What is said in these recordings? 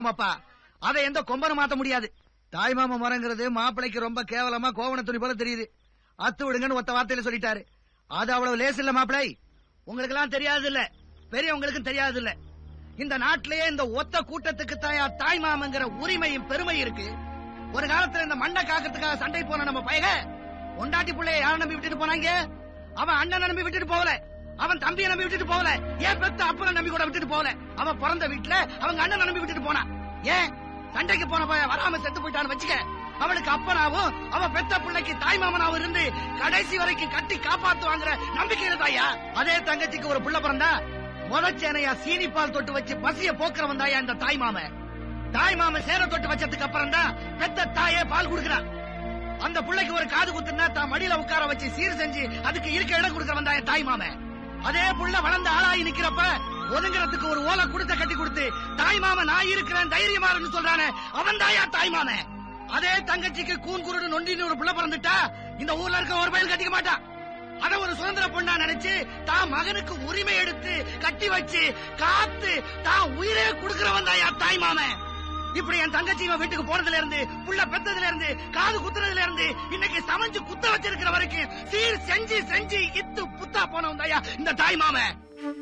ஆமாப்பா அதை எந்த கொம்பனும் மாத்த முடியாது தாய் மாமா மரங்கிறது மாப்பிளைக்கு ரொம்ப கேவலமா கோவண துணி போல தெரியுது அத்து விடுங்கன்னு ஒத்த வார்த்தையில சொல்லிட்டாரு அது அவ்வளவு லேஸ் இல்ல மாப்பிளை உங்களுக்கு எல்லாம் தெரியாது இல்ல பெரியவங்களுக்கும் தெரியாது இல்ல இந்த நாட்டிலேயே இந்த ஒத்த கூட்டத்துக்கு தாயா தாய் மாமங்கிற உரிமையும் பெருமை இருக்கு ஒரு காலத்துல இந்த மண்ணை காக்கிறதுக்காக சண்டை போன நம்ம பையக பொண்டாட்டி பிள்ளைய யார நம்பி விட்டுட்டு போனாங்க அவன் அண்ணன் நம்பி விட்டுட்டு போகல அவன் தம்பியை நம்பி விட்டுட்டு போகல ஏன் பெத்த அப்பனை நம்பி கூட விட்டுட்டு போகல அவன் பிறந்த வீட்டுல அவங்க அண்ணன் நம்பி விட்டுட்டு போனான் ஏன் சண்டைக்கு போன பையன் வராம செத்து போயிட்டான்னு வச்சுக்க அவனுக்கு அப்பனாவும் அவன் பெத்த பிள்ளைக்கு தாய் மாமனாவும் இருந்து கடைசி வரைக்கும் கட்டி காப்பாத்துவாங்கிற நம்பிக்கையில தாயா அதே தங்கச்சிக்கு ஒரு புள்ள பிறந்தா முதச்சேனையா சீனி பால் தொட்டு வச்சு பசிய போக்குறவன் தாயா இந்த தாய் மாமன் தாய் மாமன் சேர தொட்டு வச்சதுக்கு அப்புறம் தான் பெத்த தாயே பால் குடுக்கிறான் அந்த பிள்ளைக்கு ஒரு காது குத்துனா தான் மடியில உட்கார வச்சு சீர் செஞ்சு அதுக்கு இருக்க இடம் கொடுக்க வந்தா என் தாய் மாமன் அதே புள்ள வளர்ந்து ஆளாகி நிக்கிறப்ப ஒதுங்குறதுக்கு ஒரு ஓலை கொடுத்த கட்டி கொடுத்து தாய் மாமன் நான் இருக்கிறேன் தைரியமா இருந்து சொல்றானே அவன் தாயா தாய் மாமன் அதே தங்கச்சிக்கு கூன் குருடு நொண்டின்னு ஒரு புள்ள பிறந்துட்டா இந்த ஊர்ல இருக்க ஒரு பயில் கட்டிக்க மாட்டான் அத ஒரு சுதந்திர பொண்ணா நினைச்சு தான் மகனுக்கு உரிமை எடுத்து கட்டி வச்சு காத்து தான் உயிரே கொடுக்கிறவன் தாயா தாய் மாமன் இப்படி என் தங்கச்சி இவன் வீட்டுக்கு போனதுல இருந்து புள்ள பெத்ததுல இருந்து காது குத்துறதுல இருந்து இன்னைக்கு சமைஞ்சு குத்த வச்சிருக்கிற வரைக்கும் சீர் செஞ்சு செஞ்சு இத்து புத்தா போனவன் தாயா இந்த தாய் மாமன்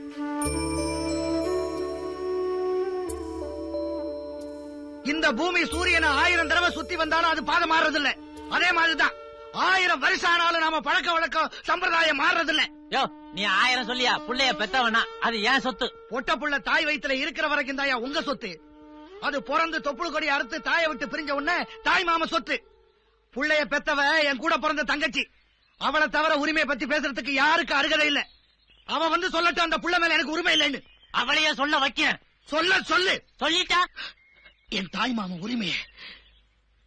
இந்த பூமி சூரியனை ஆயிரம் தடவை சுத்தி வந்தாலும் அது பாதை மாறுறது இல்ல அதே மாதிரிதான் ஆயிரம் வருஷம் ஆனாலும் நாம பழக்க வழக்கம் சம்பிரதாயம் மாறுறது இல்ல யோ நீ ஆயிரம் சொல்லியா புள்ளைய பெத்தவனா அது ஏன் சொத்து பொட்ட புள்ள தாய் வயித்துல இருக்கிற வரைக்கும் தாயா உங்க சொத்து அது பிறந்து தொப்புள் கொடி அறுத்து தாயை விட்டு பிரிஞ்ச உடனே தாய் மாம சொத்து புள்ளைய பெத்தவ என் கூட பிறந்த தங்கச்சி அவளை தவிர உரிமையை பத்தி பேசுறதுக்கு யாருக்கு அருகதை இல்ல அவ வந்து சொல்லட்டும் அந்த புள்ள மேல எனக்கு உரிமை இல்லைன்னு அவளையே சொல்ல வைக்க சொல்ல சொல்லு சொல்லிட்டா என் தாய் மாமன் உரிமையை